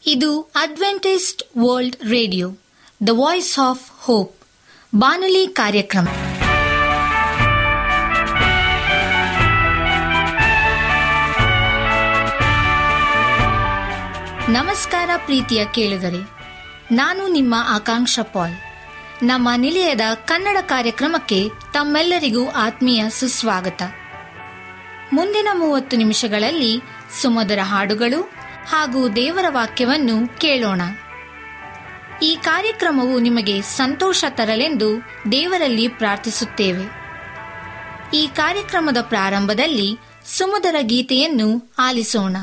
ಇದು Adventist World Radio the Voice of Hope ಬಾನುಲಿ ಕಾರ್ಯಕ್ರಮ ನಮಸ್ಕಾರ ಪ್ರೀತಿಯ ಕೇಳುಗರೆ ನಾನು ನಿಮ್ಮ ಆಕಾಂಕ್ಷ ಪಾಲ್ ನಮ್ಮ ನಿಲಯದ ಕನ್ನಡ ಕಾರ್ಯಕ್ರಮಕ್ಕೆ ತಮ್ಮೆಲ್ಲರಿಗೂ ಆತ್ಮೀಯ ಸುಸ್ವಾಗತ ಮುಂದಿನ ಮೂವತ್ತು ನಿಮಿಷಗಳಲ್ಲಿ ಸುಮಧುರ ಹಾಡುಗಳು ಹಾಗೂ ದೇವರ ವಾಕ್ಯವನ್ನು ಕೇಳೋಣ ಈ ಕಾರ್ಯಕ್ರಮವು ನಿಮಗೆ ಸಂತೋಷ ತರಲೆಂದು ದೇವರಲ್ಲಿ ಪ್ರಾರ್ಥಿಸುತ್ತೇವೆ ಈ ಕಾರ್ಯಕ್ರಮದ ಪ್ರಾರಂಭದಲ್ಲಿ ಸುಮಧುರ ಗೀತೆಯನ್ನು ಆಲಿಸೋಣ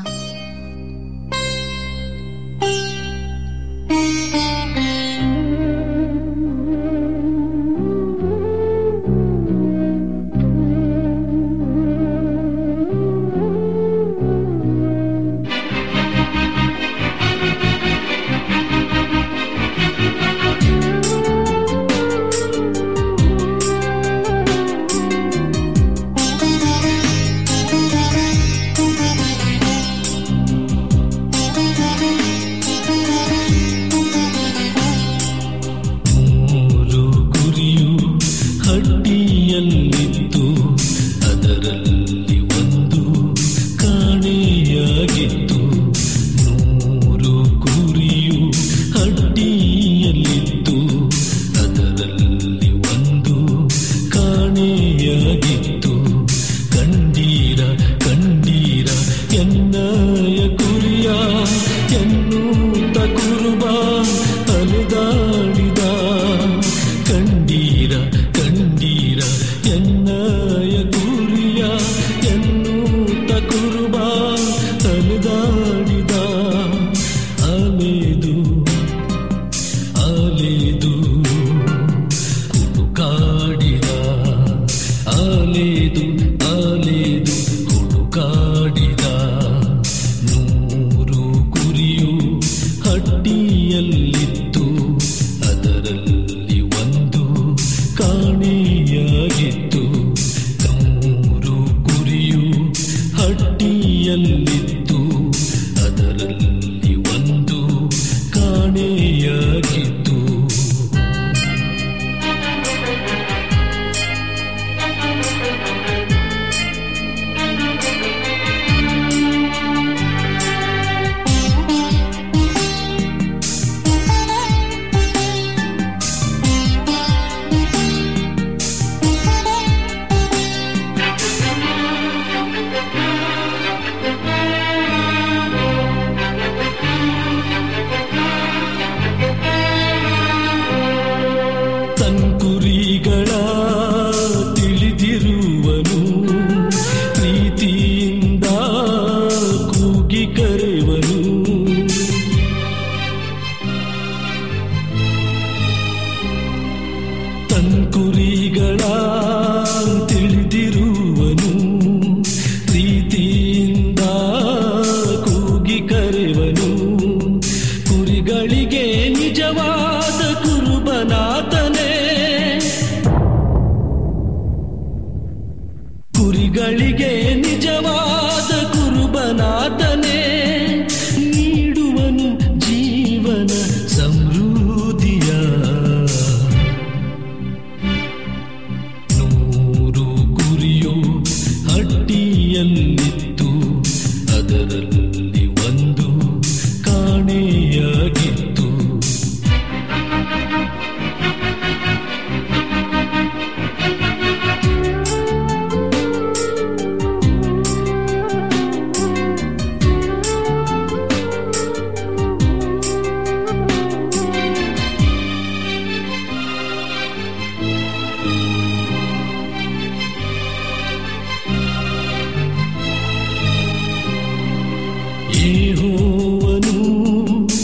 ಮೂರು ಕುರಿಯು ಹಡ್ಡಿಯಲ್ಲಿತ್ತು ಅದರಲ್ಲಿ ಒಂದು ಕಾಣೆಯಾಗಿತ್ತು ನೂರು ಕುರಿಯು ಹಡ್ಡಿಯಲ್ಲಿತ್ತು ಅದರಲ್ಲಿ ಒಂದು ಕಾಣೆಯಾಗಿತ್ತು ಕಂಡೀರ ಕಂಡೀರ ಎನ್ನಯ ಕುರಿಯ ಎನ್ನುತ್ತ ಕುರುಬ ಅಲೆದಾಡಿದ ಕಂಡೀರ ಕಂಡೀರ ಎನ್ನಯ ಕುರಿಯ ಎನ್ನುತ್ತ ಕುರುಬ ಅಲೆದಾಡಿದ ಅಲೆದು ಅಲೆದು ಹುಡುಕಾಡಿದ ಅಲೆದು ಅಲೆದು ಹುಡುಕಾಡಿದ ನೂರು ಕುರಿಯು ಹಡ್ಡಿಯಲ್ಲಿತ್ತು ಅದರಲ್ಲಿ ಒಂದು ಕಾಣೆಯಾಗಿತ್ತು ನೂರು ಕುರಿಯು ಹಡ್ಡಿಯಲ್ಲಿತ್ತು ಅದರಲ್ಲಿ ಒಂದು ಕಾಣೆಯಾಗಿತ್ತು ತನ್ಕುರಿಗಳ ತಿಳಿದಿರುವನು ಪ್ರೀತಿಯಿಂದ ಕೂಗಿ ಕರೆವನು ತನ್ಕುರಿಗಳ ತಿಳಿದಿರುವನು ಪ್ರೀತಿಯಿಂದ ಕೂಗಿ ಕರೆವನು ಕುರಿಗಳಿಗೆ ನಿಜವಾದ ಕುರುಬನಾತನೇ ಕುರಿಗಳಿಗೆ ನಿಜವಾದ ಕುರುಬನಾತನೇ ನೀಡುವನು ಜೀವನ ಸಮೃದ್ಧಿಯ ನೂರು ಕುರಿಯು ಹಟ್ಟಿಯಲ್ಲಿತ್ತು ಅದರಲ್ಲಿ ಒಂದು ಕಾಣೆಯಾಗಿತ್ತು ಯೆಹೋವನು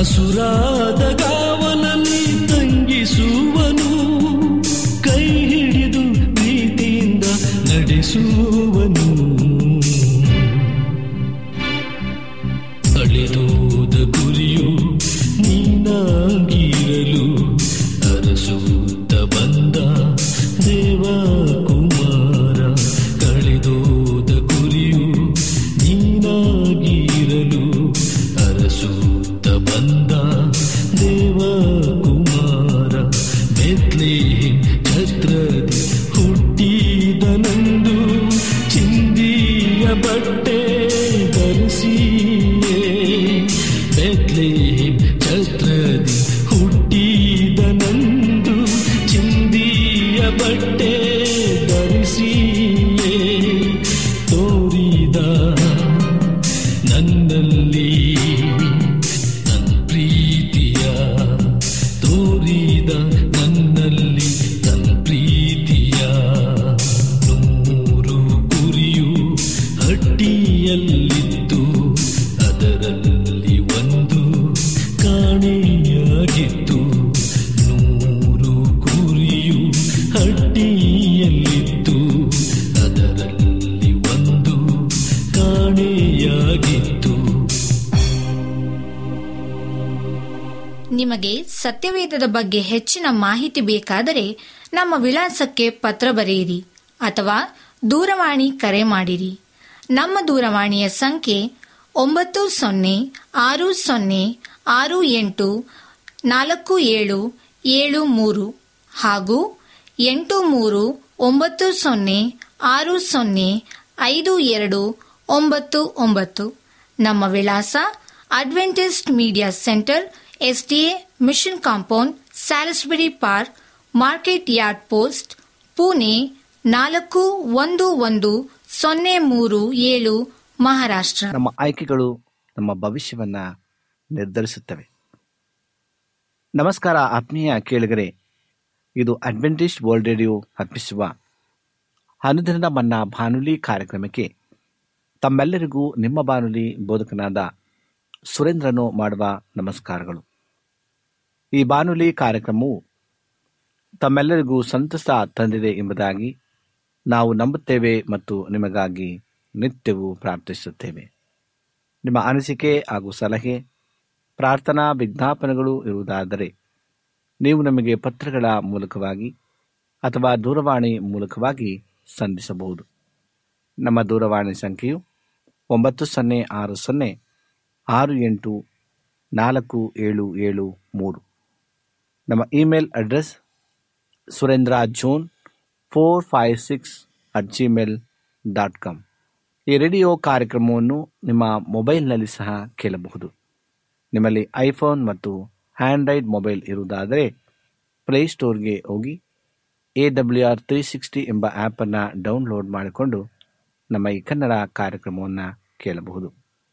ಹಸುರಾದ ಗಾವಲಲ್ಲಿ ತಂಗಿಸುವನು ಕೈ ಹಿಡಿದು ಪ್ರೀತಿಯಿಂದ ನಡೆಸುವನು ಅಳೆದೋದ ಗುರಿಯು ನೀನಾಗಿರಲು ಅರಸುತ್ತ ಬಂದ ದೇವಕುಮಾರ ಕಳೆದೋದ ಗುರಿಯು ನೀನಾಗಿರಲು ಅರಸುತ್ತ ಬಂದ ದೇವಕುಮಾರ ಬೆತ್ಲೇಹೆಮ್ ಛತ್ರದಿ ಹುಟ್ಟಿದನಂದು ಚಿಂದಿಯ ಬಟ್ಟೆ ಧರಿಸಿಯೇ ಬೆತ್ಲೇಹೆಮ್ ಛತ್ರದಿ ಹುಟ್ಟಿದನಂದು ಚಿಂದಿಯ ಬಟ್ಟೆ ಧರಿಸಿಯೇ ತೋರಿದ ನನ್ನಲ್ಲಿ ನನ್ ಪ್ರೀತಿಯ ತೋರಿದ ನನ್ನಲ್ಲಿ ತನ್ ಪ್ರೀತಿಯ ನೂರು ಕುರಿಯು ಹಟ್ಟಿಯಲ್ಲಿತ್ತು ಅದರಲ್ಲಿ ಒಂದು ಕಾಣೆಯಾಗಿತ್ತು ನೂರು ಕುರಿಯು ಹಟ್ಟಿಯಲ್ಲಿತ್ತು ಅದರಲ್ಲಿ ಒಂದು ಕಾಣೆಯಾಗಿತ್ತು ನಿಮಗೆ ಸತ್ಯವೇದದ ಬಗ್ಗೆ ಹೆಚ್ಚಿನ ಮಾಹಿತಿ ಬೇಕಾದರೆ ನಮ್ಮ ವಿಳಾಸಕ್ಕೆ ಪತ್ರ ಬರೆಯಿರಿ ಅಥವಾ ದೂರವಾಣಿ ಕರೆ ಮಾಡಿರಿ ನಮ್ಮ ದೂರವಾಣಿಯ ಸಂಖ್ಯೆ ಒಂಬತ್ತು ಸೊನ್ನೆ ಆರು ಸೊನ್ನೆ ಆರು ಎಂಟು ನಾಲ್ಕು ಏಳು ಏಳು ಮೂರು ಹಾಗೂ ಎಂಟು ಮೂರು ಒಂಬತ್ತು ಸೊನ್ನೆ ಆರು ಸೊನ್ನೆ ಐದು ಎರಡು ಒಂಬತ್ತು ಒಂಬತ್ತು ನಮ್ಮ ವಿಳಾಸ Adventist Media Centre SDA Mission Compound Salisbury Park Market Yard Post Pune ನಾಲ್ಕು ಒಂದು ಒಂದು ಸೊನ್ನೆ ಮೂರು ಏಳು ಮಹಾರಾಷ್ಟ್ರ ನಮ್ಮ ಆಯ್ಕೆಗಳು ನಮ್ಮ ಭವಿಷ್ಯವನ್ನ ನಿರ್ಧರಿಸುತ್ತವೆ ನಮಸ್ಕಾರ ಆತ್ಮೀಯ ಕೇಳಿಗರೆ ಇದು ಅಡ್ವೆಂಟಿಸ್ಟ್ ವರ್ಲ್ಡ್ ರೇಡಿಯೋ ಅರ್ಪಿಸುವ ಅನುದಿನದ ಮನ್ನಾ ಬಾನುಲಿ ಕಾರ್ಯಕ್ರಮಕ್ಕೆ ತಮ್ಮೆಲ್ಲರಿಗೂ ನಿಮ್ಮ ಬಾನುಲಿ ಬೋಧಕನಾದ ಸುರೇಂದ್ರನು ಮಾಡುವ ನಮಸ್ಕಾರಗಳು ಈ ಬಾನುಲಿ ಕಾರ್ಯಕ್ರಮವು ತಮ್ಮೆಲ್ಲರಿಗೂ ಸಂತಸ ತಂದಿದೆ ಎಂಬುದಾಗಿ ನಾವು ನಂಬುತ್ತೇವೆ ಮತ್ತು ನಿಮಗಾಗಿ ನಿತ್ಯವೂ ಪ್ರಾರ್ಥಿಸುತ್ತೇವೆ ನಿಮ್ಮ ಅನಿಸಿಕೆ ಹಾಗೂ ಸಲಹೆ ಪ್ರಾರ್ಥನಾ ವಿಜ್ಞಾಪನೆಗಳು ಇರುವುದಾದರೆ ನೀವು ನಮಗೆ ಪತ್ರಗಳ ಮೂಲಕವಾಗಿ ಅಥವಾ ದೂರವಾಣಿ ಮೂಲಕವಾಗಿ ಸಂಧಿಸಬಹುದು ನಮ್ಮ ದೂರವಾಣಿ ಸಂಖ್ಯೆಯು ಒಂಬತ್ತು ಸೊನ್ನೆ ಆರು ಸೊನ್ನೆ ಆರು ಎಂಟು ನಾಲ್ಕು ಏಳು ಏಳು ಮೂರು ನಮ್ಮ email address Surendra John four five six at Gmail dot com ಈ ರೇಡಿಯೋ ಕಾರ್ಯಕ್ರಮವನ್ನು ನಿಮ್ಮ ಮೊಬೈಲ್ನಲ್ಲಿ ಸಹ ಕೇಳಬಹುದು ನಿಮ್ಮಲ್ಲಿ ಐಫೋನ್ ಮತ್ತು ಆಂಡ್ರಾಯ್ಡ್ ಮೊಬೈಲ್ ಇರುವುದಾದರೆ ಪ್ಲೇಸ್ಟೋರ್ಗೆ ಹೋಗಿ A W R three sixty ಎಂಬ ಆ್ಯಪನ್ನು ಡೌನ್ಲೋಡ್ ಮಾಡಿಕೊಂಡು ನಮ್ಮ ಈ ಕನ್ನಡ ಕಾರ್ಯಕ್ರಮವನ್ನು ಕೇಳಬಹುದು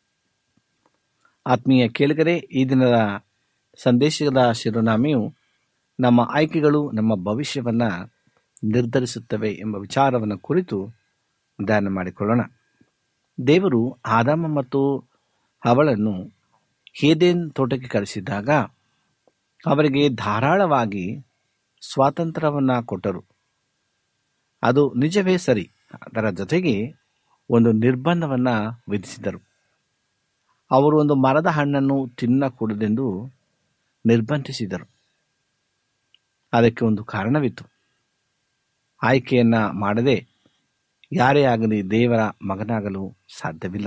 ಆತ್ಮೀಯ ಕೇಳಿಗರೆ ಈ ದಿನದ ಸಂದೇಶದ ಶಿರೋನಾಮೆಯು ನಮ್ಮ ಆಯ್ಕೆಗಳು ನಮ್ಮ ಭವಿಷ್ಯವನ್ನು ನಿರ್ಧರಿಸುತ್ತವೆ ಎಂಬ ವಿಚಾರವನ್ನು ಕುರಿತು ಧ್ಯಾನ ಮಾಡಿಕೊಳ್ಳೋಣ ದೇವರು ಆದಾಮ ಮತ್ತು ಅವಳನ್ನು ಹೇದೇನ್ ತೋಟಕ್ಕೆ ಕರೆಸಿದಾಗ ಅವರಿಗೆ ಧಾರಾಳವಾಗಿ ಸ್ವಾತಂತ್ರ್ಯವನ್ನು ಕೊಟ್ಟರು ಅದು ನಿಜವೇ ಸರಿ ಅದರ ಜೊತೆಗೆ ಒಂದು ನಿರ್ಬಂಧವನ್ನು ವಿಧಿಸಿದರು ಅವರು ಒಂದು ಮರದ ಹಣ್ಣನ್ನು ತಿನ್ನಕೂಡದೆಂದು ನಿರ್ಬಂಧಿಸಿದರು ಅದಕ್ಕೆ ಒಂದು ಕಾರಣವಿತ್ತು ಆಯ್ಕೆಯನ್ನ ಮಾಡದೆ ಯಾರೇ ಆಗಲಿ ದೇವರ ಮಗನಾಗಲು ಸಾಧ್ಯವಿಲ್ಲ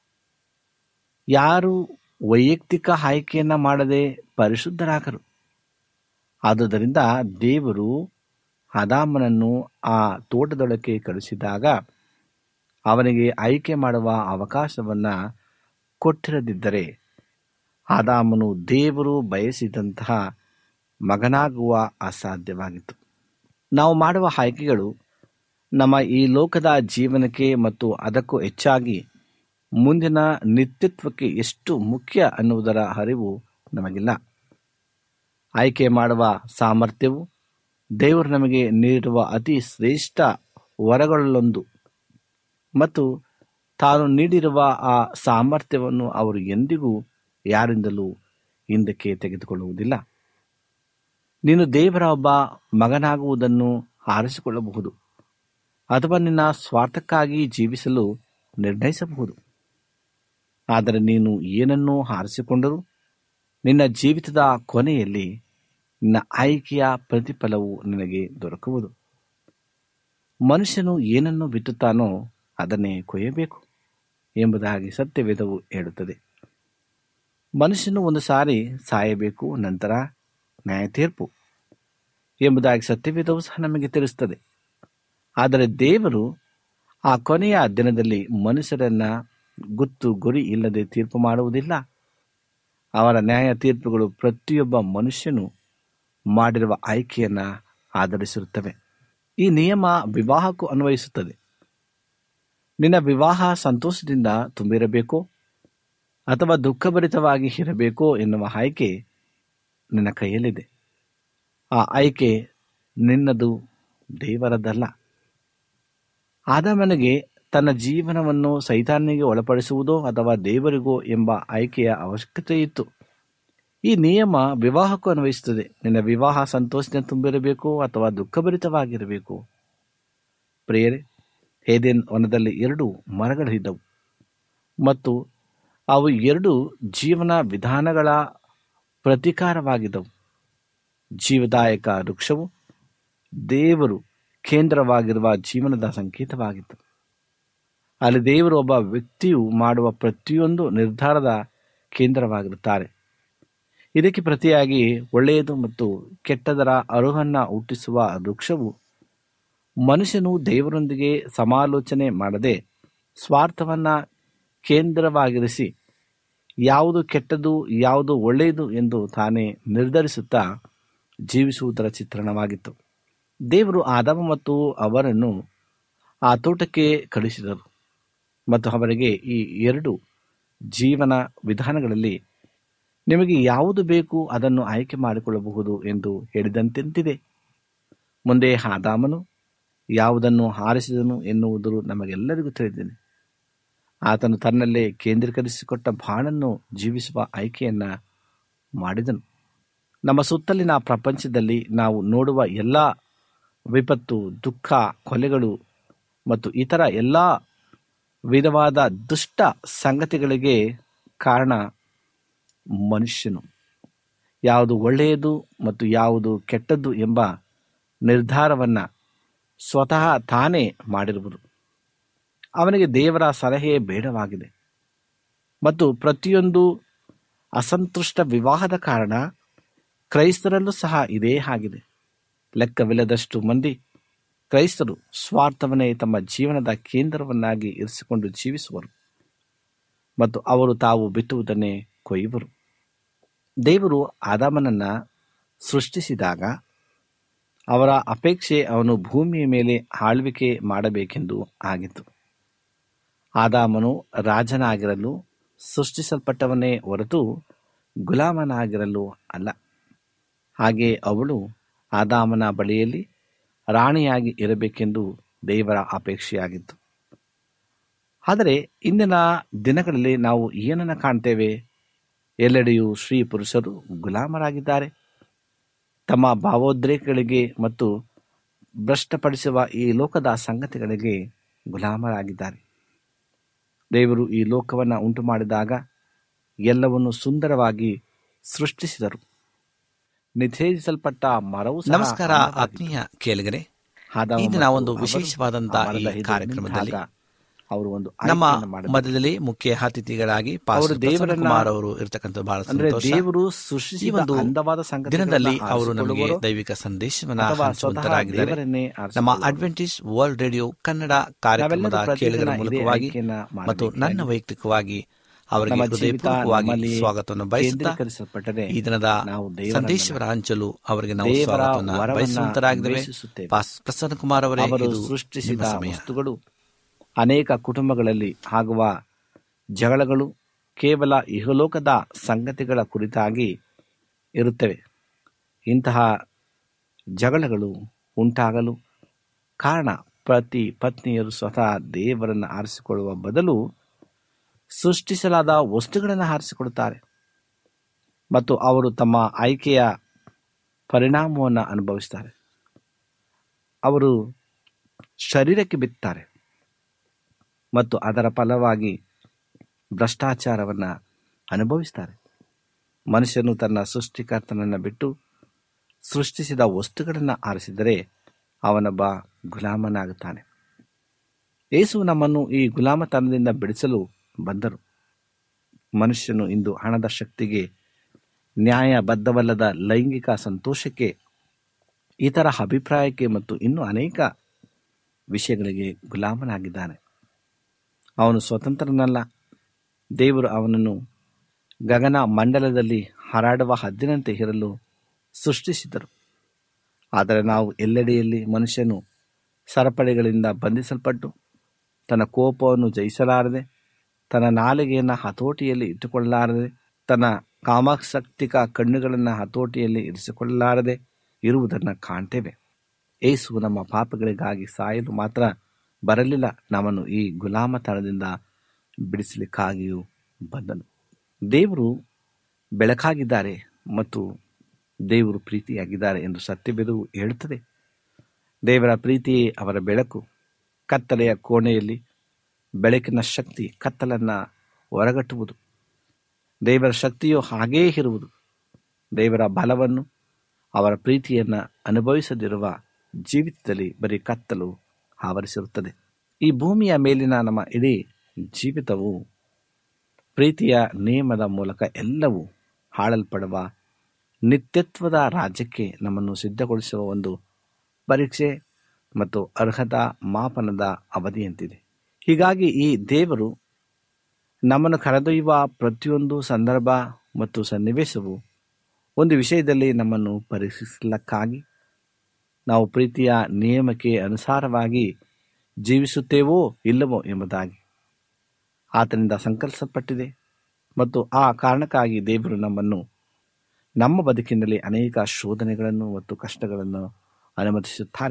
ಯಾರು ವೈಯಕ್ತಿಕ ಆಯ್ಕೆಯನ್ನ ಮಾಡದೆ ಪರಿಶುದ್ಧರಾಗರು ಆದುದರಿಂದ ದೇವರು ಅದಾಮನನ್ನು ಆ ತೋಟದೊಳಕ್ಕೆ ಕಳಿಸಿದಾಗ ಅವನಿಗೆ ಆಯ್ಕೆ ಮಾಡುವ ಅವಕಾಶವನ್ನ ಕೊಟ್ಟಿರದಿದ್ದರೆ ಆದಾಮನು ದೇವರು ಬಯಸಿದಂತಹ ಮಗನಾಗುವ ಅಸಾಧ್ಯವಾಗಿತ್ತು ನಾವು ಮಾಡುವ ಆಯ್ಕೆಗಳು ನಮ್ಮ ಈ ಲೋಕದ ಜೀವನಕ್ಕೆ ಮತ್ತು ಅದಕ್ಕೂ ಹೆಚ್ಚಾಗಿ ಮುಂದಿನ ನಿತ್ಯತ್ವಕ್ಕೆ ಎಷ್ಟು ಮುಖ್ಯ ಅನ್ನುವುದರ ಅರಿವು ನಮಗಿಲ್ಲ ಆಯ್ಕೆ ಮಾಡುವ ಸಾಮರ್ಥ್ಯವು ದೇವರು ನಮಗೆ ನೀಡಿರುವ ಅತಿ ಶ್ರೇಷ್ಠ ವರಗಳಲ್ಲೊಂದು ಮತ್ತು ತಾನು ನೀಡಿರುವ ಆ ಸಾಮರ್ಥ್ಯವನ್ನು ಅವರು ಎಂದಿಗೂ ಯಾರಿಂದಲೂ ಹಿಂದಕ್ಕೆ ತೆಗೆದುಕೊಳ್ಳುವುದಿಲ್ಲ ನೀನು ದೇವರ ಒಬ್ಬ ಮಗನಾಗುವುದನ್ನು ಆರಿಸಿಕೊಳ್ಳಬಹುದು ಅಥವಾ ನಿನ್ನ ಸ್ವಾರ್ಥಕ್ಕಾಗಿ ಜೀವಿಸಲು ನಿರ್ಣಯಿಸಬಹುದು ಆದರೆ ನೀನು ಏನನ್ನೂ ಆರಿಸಿಕೊಂಡರೂ ನಿನ್ನ ಜೀವಿತದ ಕೊನೆಯಲ್ಲಿ ನಿನ್ನ ಆಯ್ಕೆಯ ಪ್ರತಿಫಲವು ನಿನಗೆ ದೊರಕುವುದು ಮನುಷ್ಯನು ಏನನ್ನು ಬಿತ್ತುತ್ತಾನೋ ಅದನ್ನೇ ಕೊಯ್ಯಬೇಕು ಎಂಬುದಾಗಿ ಸತ್ಯವೇದವು ಹೇಳುತ್ತದೆ ಮನುಷ್ಯನು ಒಂದು ಸಾರಿ ಸಾಯಬೇಕು ನಂತರ ನ್ಯಾಯ ತೀರ್ಪು ಎಂಬುದಾಗಿ ಸತ್ಯವೇದವು ಸಹ ನಮಗೆ ತಿಳಿಸುತ್ತದೆ ಆದರೆ ದೇವರು ಆ ಕೊನೆಯ ದಿನದಲ್ಲಿ ಮನುಷ್ಯರನ್ನ ಗುತ್ತು ಗುರಿ ಇಲ್ಲದೆ ತೀರ್ಪು ಮಾಡುವುದಿಲ್ಲ ಅವರ ನ್ಯಾಯ ತೀರ್ಪುಗಳು ಪ್ರತಿಯೊಬ್ಬ ಮನುಷ್ಯನು ಮಾಡಿರುವ ಆಯ್ಕೆಯನ್ನ ಆಧರಿಸಿರುತ್ತವೆ ಈ ನಿಯಮ ವಿವಾಹಕ್ಕೂ ಅನ್ವಯಿಸುತ್ತದೆ ನಿನ್ನ ವಿವಾಹ ಸಂತೋಷದಿಂದ ತುಂಬಿರಬೇಕೋ ಅಥವಾ ದುಃಖಭರಿತವಾಗಿ ಇರಬೇಕೋ ಎನ್ನುವ ಆಯ್ಕೆ ನಿನ್ನ ಕೈಯಲ್ಲಿದೆ ಆ ಆಯ್ಕೆ ನಿನ್ನದು ದೇವರದಲ್ಲ ಆದಮನಿಗೆ ತನ್ನ ಜೀವನವನ್ನು ಸೈತಾನಿಗೆ ಒಳಪಡಿಸುವುದೋ ಅಥವಾ ದೇವರಿಗೋ ಎಂಬ ಆಯ್ಕೆಯ ಅವಶ್ಯಕತೆ ಇತ್ತು ಈ ನಿಯಮ ವಿವಾಹಕ್ಕೂ ಅನ್ವಯಿಸುತ್ತದೆ ನಿನ್ನ ವಿವಾಹ ಸಂತೋಷದಿಂದ ತುಂಬಿರಬೇಕು ಅಥವಾ ದುಃಖಭರಿತವಾಗಿರಬೇಕು ಪ್ರಿಯರೇ ಹೇದೇನ್ ವನದಲ್ಲಿ ಎರಡು ಮರಗಳಿದ್ದವು ಮತ್ತು ಅವು ಎರಡು ಜೀವನ ವಿಧಾನಗಳ ಪ್ರತಿಕಾರವಾಗಿದ್ದವು ಜೀವದಾಯಕ ವೃಕ್ಷವು ದೇವರು ಕೇಂದ್ರವಾಗಿರುವ ಜೀವನದ ಸಂಕೇತವಾಗಿತ್ತು ಅಲ್ಲಿ ದೇವರು ಒಬ್ಬ ವ್ಯಕ್ತಿಯು ಮಾಡುವ ಪ್ರತಿಯೊಂದು ನಿರ್ಧಾರದ ಕೇಂದ್ರವಾಗಿರುತ್ತಾರೆ ಇದಕ್ಕೆ ಪ್ರತಿಯಾಗಿ ಒಳ್ಳೆಯದು ಮತ್ತು ಕೆಟ್ಟದರ ಅರುಹನ್ನ ಹುಟ್ಟಿಸುವ ವೃಕ್ಷವು ಮನುಷ್ಯನು ದೇವರೊಂದಿಗೆ ಸಮಾಲೋಚನೆ ಮಾಡದೆ ಸ್ವಾರ್ಥವನ್ನ ಕೇಂದ್ರವಾಗಿರಿಸಿ ಯಾವುದು ಕೆಟ್ಟದು ಯಾವುದು ಒಳ್ಳೆಯದು ಎಂದು ತಾನೇ ನಿರ್ಧರಿಸುತ್ತಾ ಜೀವಿಸುವುದರ ಚಿತ್ರಣವಾಗಿತ್ತು ದೇವರು ಆದಮ ಮತ್ತು ಅವರನ್ನು ಆ ತೋಟಕ್ಕೆ ಕಳಿಸಿದರು ಮತ್ತು ಅವರಿಗೆ ಈ ಎರಡು ಜೀವನ ವಿಧಾನಗಳಲ್ಲಿ ನಿಮಗೆ ಯಾವುದು ಬೇಕು ಅದನ್ನು ಆಯ್ಕೆ ಮಾಡಿಕೊಳ್ಳಬಹುದು ಎಂದು ಹೇಳಿದಂತೆಂತಿದೆ ಮುಂದೆ ಆದಾಮನು ಯಾವುದನ್ನು ಹಾರಿಸಿದನು ಎನ್ನುವುದು ನಮಗೆಲ್ಲರಿಗೂ ತಿಳಿದಿದೆ ಆತನು ತನ್ನಲ್ಲೇ ಕೇಂದ್ರೀಕರಿಸಿಕೊಟ್ಟ ಬಾಳನ್ನು ಜೀವಿಸುವ ಆಯ್ಕೆಯನ್ನ ಮಾಡಿದನು ನಮ್ಮ ಸುತ್ತಲಿನ ಪ್ರಪಂಚದಲ್ಲಿ ನಾವು ನೋಡುವ ಎಲ್ಲ ವಿಪತ್ತು ದುಃಖ ಕೊಲೆಗಳು ಮತ್ತು ಇತರ ಎಲ್ಲ ವಿಧವಾದ ದುಷ್ಟ ಸಂಗತಿಗಳಿಗೆ ಕಾರಣ ಮನುಷ್ಯನು ಯಾವುದು ಒಳ್ಳೆಯದು ಮತ್ತು ಯಾವುದು ಕೆಟ್ಟದ್ದು ಎಂಬ ನಿರ್ಧಾರವನ್ನ ಸ್ವತಃ ತಾನೇ ಮಾಡಿರುವುದು ಅವನಿಗೆ ದೇವರ ಸಲಹೆ ಬೇಡವಾಗಿದೆ ಮತ್ತು ಪ್ರತಿಯೊಂದು ಅಸಂತುಷ್ಟ ವಿವಾಹದ ಕಾರಣ ಕ್ರೈಸ್ತರಲ್ಲೂ ಸಹ ಇದೇ ಆಗಿದೆ ಲೆಕ್ಕವಿಲ್ಲದಷ್ಟು ಮಂದಿ ಕ್ರೈಸ್ತರು ಸ್ವಾರ್ಥವನ್ನೇ ತಮ್ಮ ಜೀವನದ ಕೇಂದ್ರವನ್ನಾಗಿ ಇರಿಸಿಕೊಂಡು ಜೀವಿಸುವರು ಮತ್ತು ಅವರು ತಾವು ಬಿತ್ತುವುದನ್ನೇ ಕೊಯ್ಯುವರು ದೇವರು ಆದಾಮನನ್ನ ಸೃಷ್ಟಿಸಿದಾಗ ಅವರ ಅಪೇಕ್ಷೆ ಅವನು ಭೂಮಿಯ ಮೇಲೆ ಆಳ್ವಿಕೆ ಮಾಡಬೇಕೆಂದು ಆಗಿತ್ತು ಆದಾಮನು ರಾಜನಾಗಿರಲು ಸೃಷ್ಟಿಸಲ್ಪಟ್ಟವನೇ ಹೊರತು ಗುಲಾಮನಾಗಿರಲು ಅಲ್ಲ ಹಾಗೆ ಅವಳು ಆದಾಮನ ಬಳಿಯಲ್ಲಿ ರಾಣಿಯಾಗಿ ಇರಬೇಕೆಂದು ದೇವರ ಅಪೇಕ್ಷೆಯಾಗಿತ್ತು ಆದರೆ ಇಂದಿನ ದಿನಗಳಲ್ಲಿ ನಾವು ಏನನ್ನ ಕಾಣ್ತೇವೆ ಎಲ್ಲೆಡೆಯೂ ಶ್ರೀ ಪುರುಷರು ಗುಲಾಮರಾಗಿದ್ದಾರೆ ತಮ್ಮ ಭಾವೋದ್ರೇಕಗಳಿಗೆ ಮತ್ತು ಭ್ರಷ್ಟಪಡಿಸುವ ಈ ಲೋಕದ ಸಂಗತಿಗಳಿಗೆ ಗುಲಾಮರಾಗಿದ್ದಾರೆ ದೇವರು ಈ ಲೋಕವನ್ನು ಉಂಟು ಮಾಡಿದಾಗ ಎಲ್ಲವನ್ನು ಸುಂದರವಾಗಿ ಸೃಷ್ಟಿಸಿದರು ನಿಷೇಧಿಸಲ್ಪಟ್ಟ ಮರವು ಸಹ ನಮಸ್ಕಾರ ಅಂದವಾಗಿತ್ತು. ಆತ್ಮೀಯ ಕೇಳಿಗರೆ ಆದಾಮ ಇಂದಿನ ಮತ್ತು ಒಂದು ಅವರು ವಿಶೇಷವಾದಂತಹ ಆ ಮರದ ಈ ಎದುರು ಕಾರ್ಯಕ್ರಮದಲ್ಲಿ ನಿಂತಾಗ ಅವರು ಒಂದು ನಮ್ಮ ಆಯ್ಕೆಯನ್ನು ಮಾಡಿದರು. ಮಧ್ಯದಲ್ಲಿ ಮುಖ್ಯ ಅತಿಥಿಗಳಾಗಿ ಅವರು ಪಾಸ್ಟರ್ ದೇವರನ್ನ- ಪ್ರಸನ್ನ ಕುಮಾರ್ ಅವರು ಇರ್ತಕ್ಕಂಥ ಬಹಳ ಅಂದ್ರೆ ಸಂತೋಷ ದೇವರು ಈ ಸೃಷ್ಟಿಸಿದ ಒಂದು ಅಂದವಾದ ಸಂಗತಿಗಳನ್ನ ದಿನದಲ್ಲಿ ಅವರು ನಮಗೆ ಆರಿಸಿಕೊಳ್ಳುವರು ದೈವಿಕ ಸಂದೇಶವನ್ನ ಅಥವಾ ಸ್ವತಃ ಹಂಚುವಂತರಾಗಿದ್ದಾರೆ ದೇವರನ್ನೇ ನಮ್ಮ ಆರಿಸಿಕೊಳ್ಳುವರು. ಅಡ್ವೆಂಟಿಸ್ ವರ್ಲ್ಡ್ ರೇಡಿಯೋ ಕನ್ನಡ ಕಾರ್ಯಕ್ರಮದ ನಾವೆಲ್ಲರೂ ಪ್ರತಿದಿನ ಕೇಳಿಗರ ಇದೇ ಮೂಲಕವಾಗಿ ಆಯ್ಕೆಯನ್ನ ಮತ್ತು ಮಾಡಬೇಕಾಗಿದೆ. ನನ್ನ ವೈಯಕ್ತಿಕವಾಗಿ ಅವರಿಗೆ ನಮ್ಮ ಜೀವಿತ ಹೃದಯಪೂರ್ವಕವಾಗಿ ನಮ್ಮಲ್ಲಿ ಸ್ವಾಗತವನ್ನು ಬಯಸುತ್ತಾ ಕೇಂದ್ರೀಕರಿಸಲ್ಪಟ್ಟರೆ ಈ ದಿನದ ನಾವು ದೇವರನ್ನ ಸಂದೇಶವರ ಹಂಚಲು ಅವರಿಗೆ ನಾವು ದೇವರ ಸ್ವಾಗತವನ್ನು ವರವನ್ನ ಬಯಸುವಂತರಾಗಿದ್ದೇವೆ ದ್ವೇಷಿಸುತ್ತೇವೆ. ಪಾಸ್ ಪ್ರಸನ್ನ ಕುಮಾರ್ ಅವರೇ ಅವರು ಇದು ಸೃಷ್ಟಿಸಿದ ನಿಮ್ಮ ಸಮಯ ವಸ್ತುಗಳು ಅನೇಕ ಕುಟುಂಬಗಳಲ್ಲಿ ಆಗುವ ಜಗಳಗಳು ಕೇವಲ ಇಹಲೋಕದ ಸಂಗತಿಗಳ ಕುರಿತಾಗಿ ಇರುತ್ತವೆ ಇಂತಹ ಜಗಳಗಳು ಉಂಟಾಗಲು ಕಾರಣ ಪ್ರತಿ ಪತ್ನಿಯರು ಸ್ವತಃ ದೇವರನ್ನು ಆರಿಸಿಕೊಳ್ಳುವ ಬದಲು ಸೃಷ್ಟಿಸಲಾದ ವಸ್ತುಗಳನ್ನು ಆರಿಸಿಕೊಳ್ಳುತ್ತಾರೆ ಮತ್ತು ಅವರು ತಮ್ಮ ಆಯ್ಕೆಯ ಪರಿಣಾಮವನ್ನು ಅನುಭವಿಸ್ತಾರೆ ಅವರು ಶರೀರಕ್ಕೆ ಬಿತ್ತಾರೆ ಮತ್ತು ಅದರ ಫಲವಾಗಿ ಭ್ರಷ್ಟಾಚಾರವನ್ನು ಅನುಭವಿಸ್ತಾರೆ ಮನುಷ್ಯನು ತನ್ನ ಸೃಷ್ಟಿಕರ್ತನನ್ನು ಬಿಟ್ಟು ಸೃಷ್ಟಿಸಿದ ವಸ್ತುಗಳನ್ನು ಆರಿಸಿದರೆ ಅವನೊಬ್ಬ ಗುಲಾಮನಾಗುತ್ತಾನೆ ಯೇಸು ನಮ್ಮನ್ನು ಈ ಗುಲಾಮತನದಿಂದ ಬಿಡಿಸಲು ಬಂದರು ಮನುಷ್ಯನು ಇಂದು ಹಣದ ಶಕ್ತಿಗೆ ನ್ಯಾಯಬದ್ಧವಲ್ಲದ ಲೈಂಗಿಕ ಸಂತೋಷಕ್ಕೆ ಇತರ ಅಭಿಪ್ರಾಯಕ್ಕೆ ಮತ್ತು ಇನ್ನೂ ಅನೇಕ ವಿಷಯಗಳಿಗೆ ಗುಲಾಮನಾಗಿದ್ದಾನೆ ಅವನು ಸ್ವತಂತ್ರನಲ್ಲ ದೇವರು ಅವನನ್ನು ಗಗನ ಮಂಡಲದಲ್ಲಿ ಹಾರಾಡುವ ಹದ್ದಿನಂತೆ ಇರಲು ಸೃಷ್ಟಿಸಿದರು ಆದರೆ ನಾವು ಎಲ್ಲೆಡೆಯಲ್ಲಿ ಮನುಷ್ಯನು ಸರಪಳಿಗಳಿಂದ ಬಂಧಿಸಲ್ಪಟ್ಟು ತನ್ನ ಕೋಪವನ್ನು ಜಯಿಸಲಾರದೆ ತನ್ನ ನಾಲಿಗೆಯನ್ನು ಹತೋಟಿಯಲ್ಲಿ ಇಟ್ಟುಕೊಳ್ಳಲಾರದೆ ತನ್ನ ಕಾಮಾಸಕ್ತಿಕ ಕಣ್ಣುಗಳನ್ನು ಹತೋಟಿಯಲ್ಲಿ ಇರಿಸಿಕೊಳ್ಳಲಾರದೆ ಇರುವುದನ್ನು ಕಾಣ್ತೇವೆ ಏಸು ನಮ್ಮ ಪಾಪಗಳಿಗಾಗಿ ಸಾಯಲು ಮಾತ್ರ ಬರಲಿಲ್ಲ ನಮ್ಮನ್ನು ಈ ಗುಲಾಮತನದಿಂದ ಬಿಡಿಸಲಿಕ್ಕಾಗಿಯೂ ಬಂದನು ದೇವರು ಬೆಳಕಾಗಿದ್ದಾರೆ ಮತ್ತು ದೇವರು ಪ್ರೀತಿಯಾಗಿದ್ದಾರೆ ಎಂದು ಸತ್ಯವೇದು ಹೇಳುತ್ತದೆ ದೇವರ ಪ್ರೀತಿಯೇ ಅವರ ಬೆಳಕು ಕತ್ತಲೆಯ ಕೋಣೆಯಲ್ಲಿ ಬೆಳಕಿನ ಶಕ್ತಿ ಕತ್ತಲನ್ನು ಹೊರಗಟ್ಟುವುದು ದೇವರ ಶಕ್ತಿಯು ಹಾಗೇ ಇರುವುದು ದೇವರ ಬಲವನ್ನು ಅವರ ಪ್ರೀತಿಯನ್ನು ಅನುಭವಿಸದಿರುವ ಜೀವಿತದಲ್ಲಿ ಬರೀ ಕತ್ತಲು ಆವರಿಸಿರುತ್ತದೆ ಈ ಭೂಮಿಯ ಮೇಲಿನ ನಮ್ಮ ಇಡೀ ಜೀವಿತವು ಪ್ರೀತಿಯ ನಿಯಮದ ಮೂಲಕ ಎಲ್ಲವೂ ಹಾಳಲ್ಪಡುವ ನಿತ್ಯತ್ವದ ರಾಜ್ಯಕ್ಕೆ ನಮ್ಮನ್ನು ಸಿದ್ಧಗೊಳಿಸುವ ಒಂದು ಪರೀಕ್ಷೆ ಮತ್ತು ಅರ್ಹತಾ ಮಾಪನದ ಅವಧಿಯಂತಿದೆ ಹೀಗಾಗಿ ಈ ದೇವರು ನಮ್ಮನ್ನು ಕರೆದೊಯ್ಯುವ ಪ್ರತಿಯೊಂದು ಸಂದರ್ಭ ಮತ್ತು ಸನ್ನಿವೇಶವು ಒಂದು ವಿಷಯದಲ್ಲಿ ನಮ್ಮನ್ನು ಪರೀಕ್ಷಿಸಲಕ್ಕಾಗಿ ನಾವು ಪ್ರೀತಿಯ ನಿಯಮಕ್ಕೆ ಅನುಸಾರವಾಗಿ ಜೀವಿಸುತ್ತೇವೋ ಇಲ್ಲವೋ ಎಂಬುದಾಗಿ ಆತನಿಂದ ಸಂಕಲ್ಪಿಸಲ್ಪಟ್ಟಿದೆ ಮತ್ತು ಆ ಕಾರಣಕ್ಕಾಗಿ ದೇವರು ನಮ್ಮನ್ನು ನಮ್ಮ ಬದುಕಿನಲ್ಲಿ ಅನೇಕ ಶೋಧನೆಗಳನ್ನು ಮತ್ತು ಕಷ್ಟಗಳನ್ನು ಅನುಮತಿಸುತ್ತಾರೆ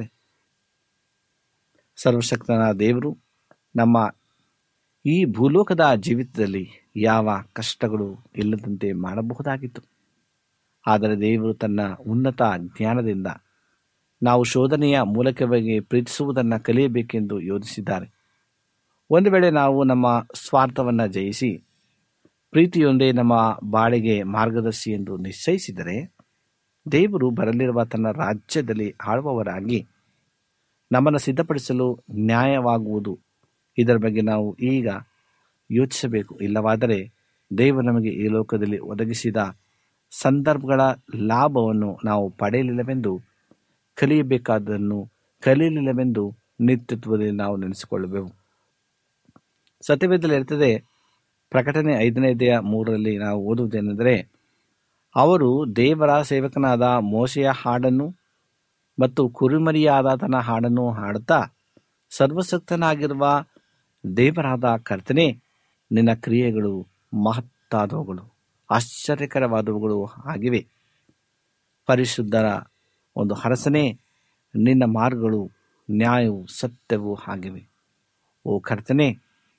ಸರ್ವಶಕ್ತನ ದೇವರು ನಮ್ಮ ಈ ಭೂಲೋಕದ ಜೀವಿತದಲ್ಲಿ ಯಾವ ಕಷ್ಟಗಳು ಇಲ್ಲದಂತೆ ಮಾಡಬಹುದಾಗಿತ್ತು ಆದರೆ ದೇವರು ತನ್ನ ಉನ್ನತ ಜ್ಞಾನದಿಂದ ನಾವು ಶೋಧನೆಯ ಮೂಲಕವಾಗಿ ಪ್ರೀತಿಸುವುದನ್ನು ಕಲಿಯಬೇಕೆಂದು ಯೋಜಿಸಿದ್ದಾರೆ ಒಂದು ವೇಳೆ ನಾವು ನಮ್ಮ ಸ್ವಾರ್ಥವನ್ನು ಜಯಿಸಿ ಪ್ರೀತಿಯೊಂದೇ ನಮ್ಮ ಬಾಳಿಗೆ ಮಾರ್ಗದರ್ಶಿ ಎಂದು ನಿಶ್ಚಯಿಸಿದರೆ ದೇವರು ಬರಲಿರುವ ತನ್ನ ರಾಜ್ಯದಲ್ಲಿ ಆಳುವವರಾಗಿ ನಮ್ಮನ್ನು ಸಿದ್ಧಪಡಿಸಲು ನ್ಯಾಯವಾಗುವುದು ಇದರ ಬಗ್ಗೆ ನಾವು ಈಗ ಯೋಚಿಸಬೇಕು ಇಲ್ಲವಾದರೆ ದೇವರು ನಮಗೆ ಈ ಲೋಕದಲ್ಲಿ ಒದಗಿಸಿದ ಸಂದರ್ಭಗಳ ಲಾಭವನ್ನು ನಾವು ಪಡೆಯಲಿಲ್ಲವೆಂದು ಕಲಿಯಬೇಕಾದನ್ನು ಕಲಿಯಲಿಲ್ಲವೆಂದು ನಿತ್ಯತ್ವದಲ್ಲಿ ನಾವು ನೆನೆಸಿಕೊಳ್ಳಬೇಕು ಸತ್ಯವೇದದಲ್ಲಿ ಇರ್ತದೆ ಪ್ರಕಟಣೆ ಐದನೇ ದೇಹ ಮೂರರಲ್ಲಿ ನಾವು ಓದುವುದೇನೆಂದರೆ ಅವರು ದೇವರ ಸೇವಕನಾದ ಮೋಶೆಯ ಹಾಡನ್ನು ಮತ್ತು ಕುರಿಮರಿಯಾದ ತನ್ನ ಹಾಡನ್ನು ಹಾಡುತ್ತಾ ಸರ್ವಸಕ್ತನಾಗಿರುವ ದೇವರಾದ ಕರ್ತನೆ ನಿನ್ನ ಕ್ರಿಯೆಗಳು ಮಹತ್ತಾದವುಗಳು ಆಶ್ಚರ್ಯಕರವಾದವುಗಳು ಆಗಿವೆ ಪರಿಶುದ್ಧರ ಒಂದು ಹರಸನೆ ನಿನ್ನ ಮಾರ್ಗಗಳು ನ್ಯಾಯವು ಸತ್ಯವೂ ಆಗಿವೆ ಓ ಕರ್ತನೆ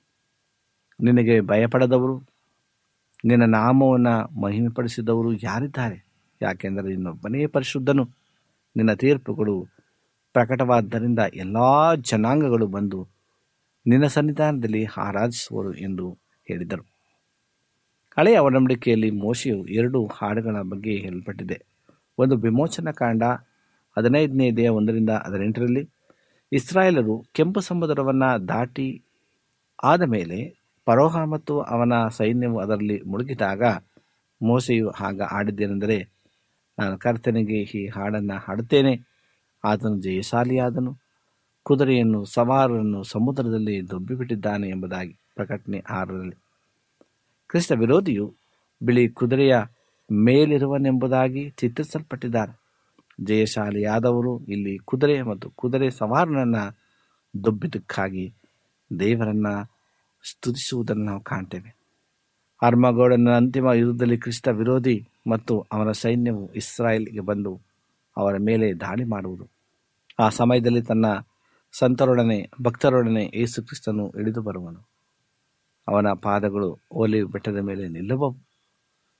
ನಿನಗೆ ಭಯಪಡದವರು ನಿನ್ನ ನಾಮವನ್ನು ಮಹಿಮೆಪಡಿಸಿದವರು ಯಾರಿದ್ದಾರೆ ಯಾಕೆಂದರೆ ಇನ್ನೊಬ್ಬನೇ ಪರಿಶುದ್ಧನು ನಿನ್ನ ತೀರ್ಪುಗಳು ಪ್ರಕಟವಾದ್ದರಿಂದ ಎಲ್ಲ ಜನಾಂಗಗಳು ಬಂದು ನಿನ್ನ ಸನ್ನಿಧಾನದಲ್ಲಿ ಆರಾಧಿಸುವರು ಎಂದು ಹೇಳಿದರು ಹಳೆಯ ಒಡಂಬಡಿಕೆಯಲ್ಲಿ ಮೋಶೆಯು ಎರಡು ಹಾಡುಗಳ ಬಗ್ಗೆ ಹೇಳಲ್ಪಟ್ಟಿದೆ ಒಂದು ವಿಮೋಚನಾ ಕಾಂಡ ಹದಿನೈದನೇ ದೇಹ ಒಂದರಿಂದ ಹದಿನೆಂಟರಲ್ಲಿ ಇಸ್ರಾಯೇಲರು ಕೆಂಪು ಸಮುದ್ರವನ್ನು ದಾಟಿ ಆದ ಮೇಲೆ ಪರೋಹ ಮತ್ತು ಅವನ ಸೈನ್ಯವು ಅದರಲ್ಲಿ ಮುಳುಗಿದಾಗ ಮೋಸೆಯು ಆಗ ಆಡಿದ್ದೇನೆಂದರೆ ನಾನು ಕರ್ತನಿಗೆ ಈ ಹಾಡನ್ನು ಹಾಡುತ್ತೇನೆ ಆತನು ಜಯಶಾಲಿಯಾದನು ಕುದುರೆಯನ್ನು ಸವಾರರನ್ನು ಸಮುದ್ರದಲ್ಲಿ ದೊಬ್ಬಿಬಿಟ್ಟಿದ್ದಾನೆ ಎಂಬುದಾಗಿ ಪ್ರಕಟಣೆ ಆರರಲ್ಲಿ ಕ್ರಿಸ್ತ ವಿರೋಧಿಯು ಬಿಳಿ ಕುದುರೆಯ ಮೇಲಿರುವನೆಂಬುದಾಗಿ ಚಿತ್ರಿಸಲ್ಪಟ್ಟಿದ್ದಾರೆ ಜಯಶಾಲಿಯಾದವರು ಇಲ್ಲಿ ಕುದುರೆ ಮತ್ತು ಕುದುರೆ ಸವಾರನನ್ನು ದೊಬ್ಬಿದ್ದಕ್ಕಾಗಿ ದೇವರನ್ನ ಸ್ತುತಿಸುವುದನ್ನು ನಾವು ಕಾಣ್ತೇವೆ ಅರ್ಮಗೋಡನ ಅಂತಿಮ ಯುದ್ಧದಲ್ಲಿ ಕ್ರಿಸ್ತ ವಿರೋಧಿ ಮತ್ತು ಅವನ ಸೈನ್ಯವು ಇಸ್ರಾಯೇಲ್ಗೆ ಬಂದು ಅವರ ಮೇಲೆ ದಾಳಿ ಮಾಡುವುದು ಆ ಸಮಯದಲ್ಲಿ ತನ್ನ ಸಂತರೊಡನೆ ಭಕ್ತರೊಡನೆ ಯೇಸು ಕ್ರಿಸ್ತನು ಇಳಿದು ಬರುವನು ಅವನ ಪಾದಗಳು ಓಲಿ ಬೆಟ್ಟದ ಮೇಲೆ ನಿಲ್ಲುವವು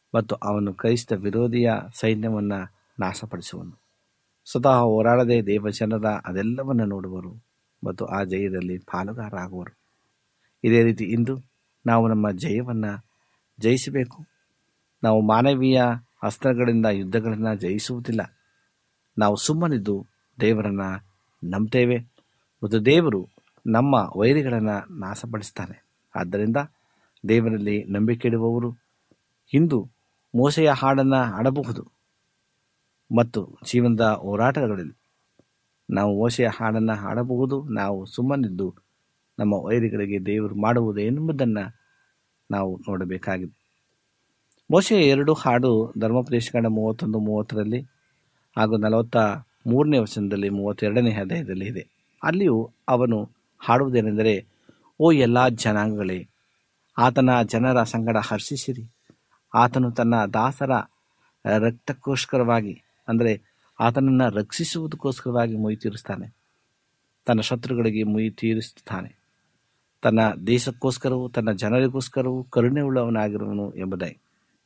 ಮತ್ತು ಅವನು ಕ್ರೈಸ್ತ ವಿರೋಧಿಯ ಸೈನ್ಯವನ್ನು ನಾಶಪಡಿಸುವನು ಸ್ವತಃ ಹೋರಾಡದೆ ದೇವಜನರ ಅದೆಲ್ಲವನ್ನು ನೋಡುವರು ಮತ್ತು ಆ ಜಯದಲ್ಲಿ ಪಾಲುಗಾರರಾಗುವರು ಇದೇ ರೀತಿ ಇಂದು ನಾವು ನಮ್ಮ ಜಯವನ್ನು ಜಯಿಸಬೇಕು ನಾವು ಮಾನವೀಯ ಅಸ್ತ್ರಗಳಿಂದ ಯುದ್ಧಗಳನ್ನು ಜಯಿಸುವುದಿಲ್ಲ ನಾವು ಸುಮ್ಮನಿದ್ದು ದೇವರನ್ನು ನಂಬ್ತೇವೆ ಮತ್ತು ದೇವರು ನಮ್ಮ ವೈರಿಗಳನ್ನು ನಾಶಪಡಿಸ್ತಾನೆ ಆದ್ದರಿಂದ ದೇವರಲ್ಲಿ ನಂಬಿಕೆ ಇಡುವವರು ಇಂದು ಮೋಸೆಯ ಹಾಡನ್ನು ಹಾಡಬಹುದು ಮತ್ತು ಜೀವನದ ಹೋರಾಟಗಳಲ್ಲಿ ನಾವು ಮೋಸೆಯ ಹಾಡನ್ನು ಹಾಡಬಹುದು ನಾವು ಸುಮ್ಮನಿದ್ದು ನಮ್ಮ ವೈರಿಗಳಿಗೆ ದೇವರು ಮಾಡುವುದು ಎಂಬುದನ್ನು ನಾವು ನೋಡಬೇಕಾಗಿದೆ ಮೋಸೆಯ ಎರಡು ಹಾಡು ಧರ್ಮೋಪದೇಶಕಂಡ ಮೂವತ್ತೊಂದು ಮೂವತ್ತರಲ್ಲಿ ಹಾಗೂ ನಲವತ್ತ ಮೂರನೇ ವಚನದಲ್ಲಿ ಮೂವತ್ತೆರಡನೇ ಅಧ್ಯಾಯದಲ್ಲಿ ಇದೆ ಅಲ್ಲಿಯೂ ಅವನು ಹಾಡುವುದೇನೆಂದರೆ ಓ ಎಲ್ಲ ಜನಾಂಗಗಳೇ ಆತನ ಜನರ ಸಂಗಡ ಹರ್ಷಿಸಿರಿ ಆತನು ತನ್ನ ದಾಸರ ರಕ್ತಕ್ಕೋಸ್ಕರವಾಗಿ ಅಂದರೆ ಆತನನ್ನು ರಕ್ಷಿಸುವುದಕ್ಕೋಸ್ಕರವಾಗಿ ಮುಯಿ ತೀರಿಸ್ತಾನೆ ತನ್ನ ಶತ್ರುಗಳಿಗೆ ಮುಯಿ ತೀರಿಸುತ್ತಾನೆ ತನ್ನ ದೇಶಕ್ಕೋಸ್ಕರವೂ ತನ್ನ ಜನರಿಗೋಸ್ಕರವೂ ಕರುಣೆ ಉಳ್ಳವನಾಗಿರುವನು ಎಂಬುದಾಗಿ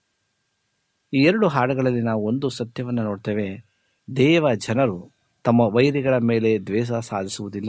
ಈ ಎರಡು ಹಾಡುಗಳಲ್ಲಿ ನಾವು ಒಂದು ಸತ್ಯವನ್ನು ನೋಡ್ತೇವೆ ದೇವ ಜನರು ತಮ್ಮ ವೈರಿಗಳ ಮೇಲೆ ದ್ವೇಷ ಸಾಧಿಸುವುದಿಲ್ಲ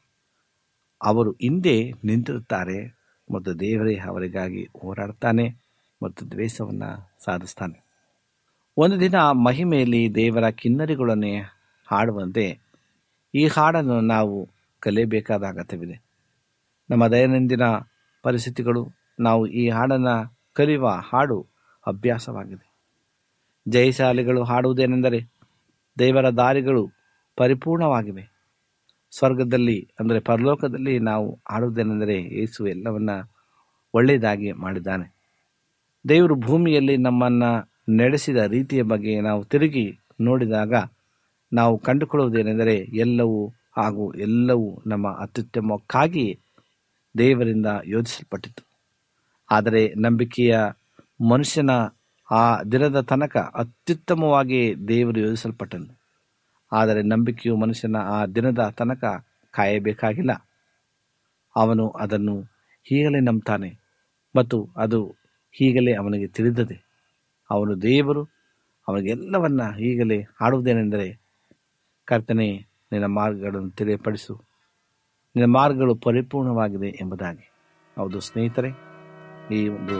ಅವರು ಹಿಂದೆ ನಿಂತಿರುತ್ತಾರೆ ಮತ್ತು ದೇವರೇ ಅವರಿಗಾಗಿ ಹೋರಾಡ್ತಾನೆ ಮತ್ತು ದ್ವೇಷವನ್ನು ಸಾಧಿಸ್ತಾನೆ ಒಂದು ದಿನ ಮಹಿಮೆಯಲ್ಲಿ ದೇವರ ಕಿನ್ನರಿಗಳನ್ನೇ ಹಾಡುವಂತೆ ಈ ಹಾಡನ್ನು ನಾವು ಕಲಿಯಬೇಕಾದ ಅಗತ್ಯವಿದೆ ನಮ್ಮ ದೈನಂದಿನ ಪರಿಸ್ಥಿತಿಗಳು ನಾವು ಈ ಹಾಡನ್ನು ಕಲಿಯುವ ಹಾಡು ಅಭ್ಯಾಸವಾಗಿದೆ ಜಯಶಾಲಿಗಳು ಹಾಡುವುದೇನೆಂದರೆ ದೇವರ ದಾರಿಗಳು ಪರಿಪೂರ್ಣವಾಗಿವೆ ಸ್ವರ್ಗದಲ್ಲಿ ಅಂದರೆ ಪರಲೋಕದಲ್ಲಿ ನಾವು ಆಡುವುದೇನೆಂದರೆ ಯೇಸು ಎಲ್ಲವನ್ನ ಒಳ್ಳೆಯದಾಗಿ ಮಾಡಿದ್ದಾನೆ ದೇವರು ಭೂಮಿಯಲ್ಲಿ ನಮ್ಮನ್ನು ನಡೆಸಿದ ರೀತಿಯ ಬಗ್ಗೆ ನಾವು ತಿರುಗಿ ನೋಡಿದಾಗ ನಾವು ಕಂಡುಕೊಳ್ಳುವುದೇನೆಂದರೆ ಎಲ್ಲವೂ ಹಾಗೂ ಎಲ್ಲವೂ ನಮ್ಮ ಅತ್ಯುತ್ತಮಕ್ಕಾಗಿ ದೇವರಿಂದ ಯೋಜಿಸಲ್ಪಟ್ಟಿತು ಆದರೆ ನಂಬಿಕೆಯ ಮನುಷ್ಯನ ಆ ದಿನದ ತನಕ ಅತ್ಯುತ್ತಮವಾಗಿ ದೇವರು ಯೋಜಿಸಲ್ಪಟ್ಟನು ಆದರೆ ನಂಬಿಕೆಯು ಮನುಷ್ಯನ ಆ ದಿನದ ತನಕ ಕಾಯಬೇಕಾಗಿಲ್ಲ ಅವನು ಅದನ್ನು ಹೀಗಲೇ ನಂಬ್ತಾನೆ ಮತ್ತು ಅದು ಹೀಗಲೇ ಅವನಿಗೆ ತಿಳಿದದೆ ಅವನು ದೇವರು ಅವನಿಗೆಲ್ಲವನ್ನ ಈಗಲೇ ಹಾಡುವುದೇನೆಂದರೆ ಕರ್ತನೆ ನಿನ್ನ ಮಾರ್ಗಗಳನ್ನು ತಿಳಿಯಪಡಿಸು ನಿನ್ನ ಮಾರ್ಗಗಳು ಪರಿಪೂರ್ಣವಾಗಿದೆ ಎಂಬುದಾಗಿ ಹೌದು ಸ್ನೇಹಿತರೆ ಈ ಒಂದು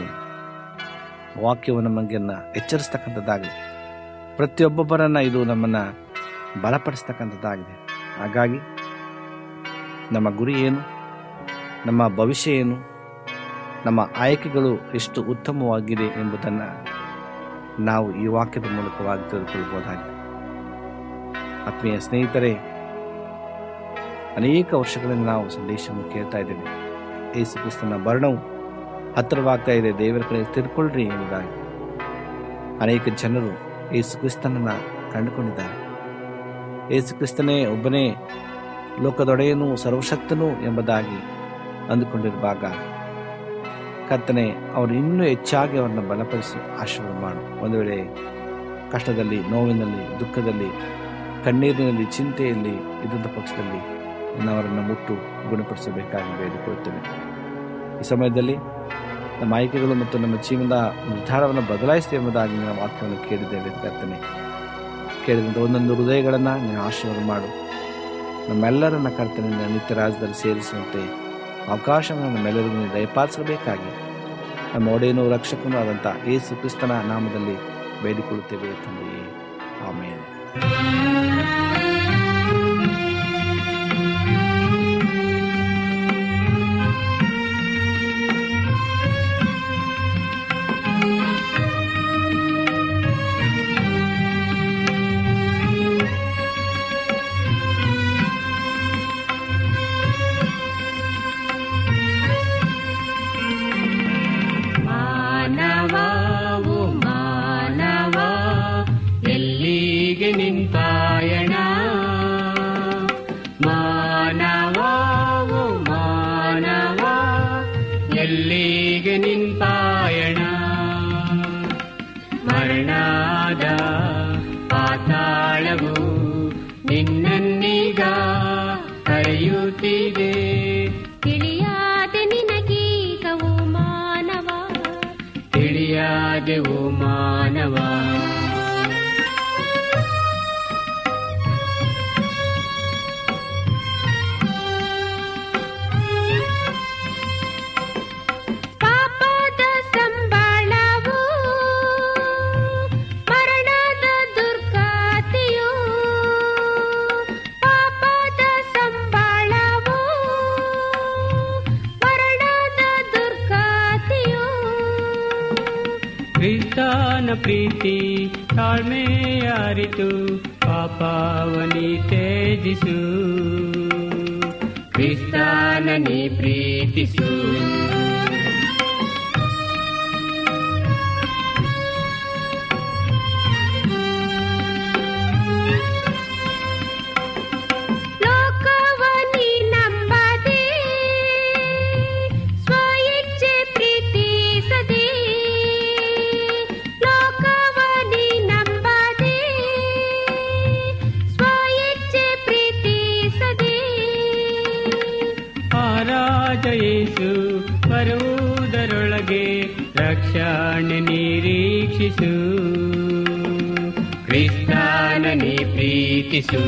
ವಾಕ್ಯವು ನಮಗೆನ್ನ ಎಚ್ಚರಿಸ್ತಕ್ಕಂಥದ್ದಾಗಿದೆ ಪ್ರತಿಯೊಬ್ಬೊಬ್ಬರನ್ನ ಇದು ನಮ್ಮನ್ನು ಬಲಪಡಿಸ್ತಕ್ಕಂಥದ್ದಾಗಿದೆ ಹಾಗಾಗಿ ನಮ್ಮ ಗುರಿ ಏನು ನಮ್ಮ ಭವಿಷ್ಯ ಏನು ನಮ್ಮ ಆಯ್ಕೆಗಳು ಎಷ್ಟು ಉತ್ತಮವಾಗಿದೆ ಎಂಬುದನ್ನು ನಾವು ಈ ವಾಕ್ಯದ ಮೂಲಕವಾಗಿ ತಿಳಿದುಕೊಳ್ಳಬಹುದಾಗಿದೆ ಆತ್ಮೀಯ ಸ್ನೇಹಿತರೆ ಅನೇಕ ವರ್ಷಗಳಿಂದ ನಾವು ಸಂದೇಶವನ್ನು ಕೇಳ್ತಾ ಇದ್ದೇವೆ ಯೇಸು ಕ್ರಿಸ್ತನ ವರ್ಣವು ಹತ್ತಿರವಾಗ್ತಾ ಇದೆ ದೇವರ ಕಡೆ ತಿರ್ಕೊಳ್ರಿ ಎಂಬುದಾಗಿ ಅನೇಕ ಜನರು ಯೇಸು ಕ್ರಿಸ್ತನನ್ನ ಕಂಡುಕೊಂಡಿದ್ದಾರೆ ಯೇಸು ಕ್ರಿಸ್ತನೇ ಒಬ್ಬನೇ ಲೋಕದೊಡೆಯನು ಸರ್ವಶಕ್ತನು ಎಂಬುದಾಗಿ ಅಂದುಕೊಂಡಿರುವಾಗ ಕರ್ತನೆ ಅವರು ಇನ್ನೂ ಹೆಚ್ಚಾಗಿ ಅವರನ್ನು ಬಲಪಡಿಸಿ ಆಶೀರ್ವಾದ ಮಾಡು ಒಂದು ವೇಳೆ ಕಷ್ಟದಲ್ಲಿ ನೋವಿನಲ್ಲಿ ದುಃಖದಲ್ಲಿ ಕಣ್ಣೀರಿನಲ್ಲಿ ಚಿಂತೆಯಲ್ಲಿ ಇದ್ದಂಥ ಪಕ್ಷದಲ್ಲಿ ಅವರನ್ನು ಮುಟ್ಟು ಗುಣಪಡಿಸಬೇಕಾಗಿ ಬೇಡಿಕೊಳ್ಳುತ್ತೇವೆ ಈ ಸಮಯದಲ್ಲಿ ನಮ್ಮ ಆಯ್ಕೆಗಳು ಮತ್ತು ನಮ್ಮ ಜೀವನದ ನಿರ್ಧಾರವನ್ನು ಬದಲಾಯಿಸಿದೆ ಎಂಬುದಾಗಿ ನಿನ್ನ ವಾಕ್ಯವನ್ನು ಕೇಳಿದ್ದೇವೆ ಕರ್ತನೆ ಕೇಳಿದಂಥ ಒಂದೊಂದು ಹೃದಯಗಳನ್ನು ನೀನು ಆಶೀರ್ವಾದ ಮಾಡು ನಮ್ಮೆಲ್ಲರನ್ನ ಕರ್ತನೆ ನಿನ್ನ ನಿತ್ಯ ರಾಜ್ಯದಲ್ಲಿ ಸೇರಿಸುವಂತೆ ಅವಕಾಶವನ್ನು ನಮ್ಮೆಲ್ಲರಿಗೂ ದಯಪಾಲಿಸಬೇಕಾಗಿ ನಮ್ಮ ಒಡೆಯನು ರಕ್ಷಕನೂ ಆದಂಥ ಯೇಸು ಕ್ರಿಸ್ತನ ನಾಮದಲ್ಲಿ ಬೇಡಿಕೊಳ್ಳುತ್ತೇವೆ ತಂದೆಯೇ ಆಮೇಲೆ ಮಾನವವು ಮಾನವ ಎಲ್ಲಿಗೆ ನಿಂತಾಯಣ ಮಾನವವು ಮಾನವ ಎಲ್ಲಿಗೆ ನಿಂತಾಯಣ ಮರಣಾದ ಪಾತಾಳವು ನಿನ್ನನ್ನೀಗ ಕರೆಯುತ್ತಿದೆ ತಿಳಿಯಾದ ನಿನಗೀಗವು ಮಾನವ ತಿಳಿಯಾದೆವು ಮಾನವ ಪಾಪದ ಸಂಬಳವು ಮರಣದ ದುರ್ಗಾತಿಯು ಪಾಪದ ಸಂಬಳವು ಮರಣದ ದುರ್ಗಾತಿಯು ಕ್ರಿಸ್ತನ ಪ್ರೀತಿ ತಾಳ್ಮೆ ಅರಿತು ಪಾಪವನಿ ತೇಜಿಸು ಕ್ರಿಸ್ತನನಿ ಪ್ರೀತಿಸು ಲೋಕವನಿ ನಂಬದೆ ಸ್ವಇಚ್ಛೆ ಪ್ರೀತಿಸದೆ ಲೋಕವನಿ ನಂಬದೆ ಸ್ವಇಚ್ಛೆ ಪ್ರೀತಿಸದೆ ಆರಾಜ ಯೇಸು ಬರುವುದರೊಳಗೆ ರಕ್ಷಣೆ ನಿರೀಕ್ಷಿಸು ಕ್ರಿಸ್ತನನಿ ಪ್ರೀತಿಸು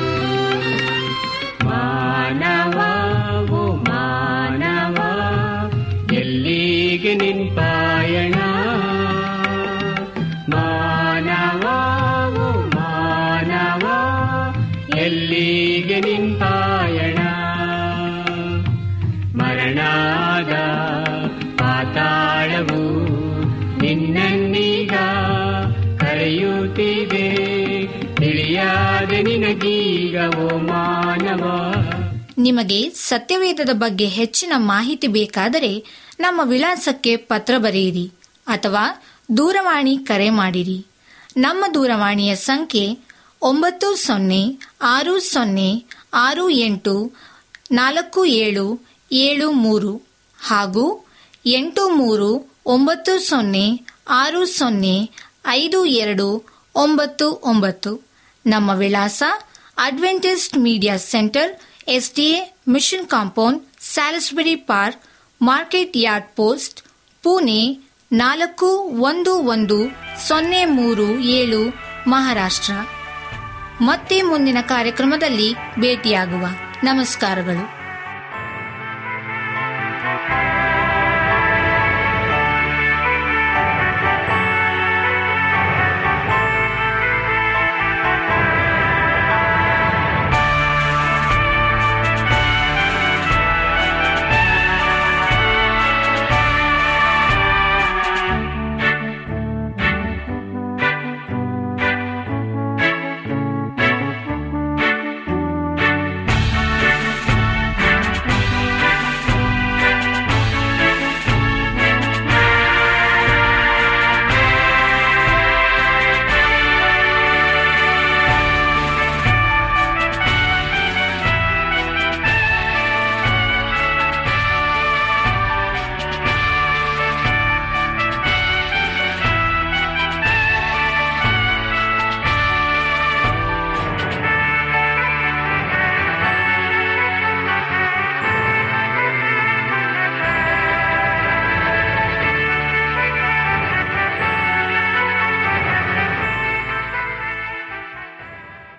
ಮಾನವವು ಮಾನವ ಎಲ್ಲಿಗೆ ನಿನ್ ಪಾಯಣ ಮಾನವವು ಮಾನವ ಎಲ್ಲಿಗೆ ನಿನ್ ಪಾಯಣ ಮರಣಾದ ಪಾತಾಳವು ನಿನ್ನನ್ನೀಗ ಕರೆಯುತ್ತಿದೆ ತಿಳಿಯಾದೆ ನಿನಗೀಗ ಓ ಮಾನವ ನಿಮಗೆ ಸತ್ಯವೇದದ ಬಗ್ಗೆ ಹೆಚ್ಚಿನ ಮಾಹಿತಿ ಬೇಕಾದರೆ ನಮ್ಮ ವಿಳಾಸಕ್ಕೆ ಪತ್ರ ಬರೆಯಿರಿ ಅಥವಾ ದೂರವಾಣಿ ಕರೆ ಮಾಡಿರಿ ನಮ್ಮ ದೂರವಾಣಿಯ ಸಂಖ್ಯೆ ಒಂಬತ್ತು ಸೊನ್ನೆ ಆರು ಸೊನ್ನೆ ಆರು ಎಂಟು ನಾಲ್ಕು ಏಳು ಏಳು ಮೂರು ಹಾಗೂ ಎಂಟು ಮೂರು ಒಂಬತ್ತು ಸೊನ್ನೆ ಆರು ಸೊನ್ನೆ ಐದು ಎರಡು ಒಂಬತ್ತು ಒಂಬತ್ತು ನಮ್ಮ ವಿಳಾಸ Adventist Media Centre SDA Mission Compound Salisbury Park Market Yard Post Pune ನಾಲ್ಕು ಒಂದು ಒಂದು ಸೊನ್ನೆ ಮೂರು ಏಳು ಮಹಾರಾಷ್ಟ್ರ ಮತ್ತೆ ಮುಂದಿನ ಕಾರ್ಯಕ್ರಮದಲ್ಲಿ ಭೇಟಿಯಾಗುವ ನಮಸ್ಕಾರಗಳು